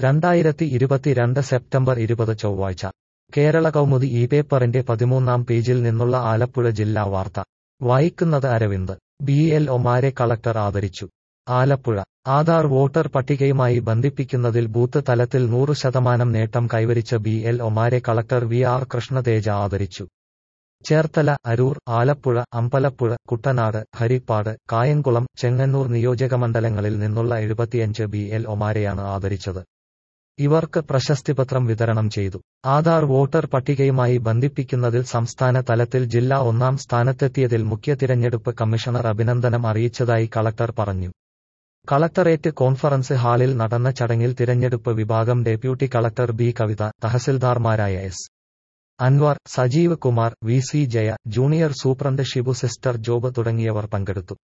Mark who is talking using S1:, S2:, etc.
S1: രണ്ടായിരത്തി ഇരുപത്തിരണ്ട് സെപ്റ്റംബർ ഇരുപത് ചൊവ്വാഴ്ച കേരള കൗമുദി ഈ പേപ്പറിന്റെ പതിമൂന്നാം പേജിൽ നിന്നുള്ള ആലപ്പുഴ ജില്ലാ വാർത്ത വായിക്കുന്നത് അരവിന്ദ് ബി എൽ ഒമാരെ കളക്ടർ ആദരിച്ചു ആലപ്പുഴ ആധാർ വോട്ടർ പട്ടികയുമായി ബന്ധിപ്പിക്കുന്നതിൽ ബൂത്ത് തലത്തിൽ നൂറ് ശതമാനം നേട്ടം കൈവരിച്ച ബി എൽ ഒമാരെ കളക്ടർ വി ആർ കൃഷ്ണതേജ ആദരിച്ചു ചേർത്തല അരൂർ ആലപ്പുഴ അമ്പലപ്പുഴ കുട്ടനാട് ഹരിപ്പാട് കായംകുളം ചെങ്ങന്നൂർ നിയോജകമണ്ഡലങ്ങളിൽ നിന്നുള്ള എഴുപത്തിയഞ്ച് ബി എൽ ഒമാരെയാണ് ആദരിച്ചത് ഇവർക്ക് പ്രശസ്തിപത്രം വിതരണം ചെയ്തു ആധാർ വോട്ടർ പട്ടികയുമായി ബന്ധിപ്പിക്കുന്നതിൽ സംസ്ഥാന തലത്തിൽ ജില്ല ഒന്നാം സ്ഥാനത്തെത്തിയതിൽ മുഖ്യ തിരഞ്ഞെടുപ്പ് കമ്മീഷണർ അഭിനന്ദനം അറിയിച്ചതായി കളക്ടർ പറഞ്ഞു കളക്ടറേറ്റ് കോൺഫറൻസ് ഹാളിൽ നടന്ന ചടങ്ങിൽ തിരഞ്ഞെടുപ്പ് വിഭാഗം ഡെപ്യൂട്ടി കളക്ടർ ബി കവിത തഹസിൽദാർമാരായ S Anvar Sajeev Kumar V C Jaya junior superintendent Shibu sister Job തുടങ്ങിയവർ പങ്കെടുത്തു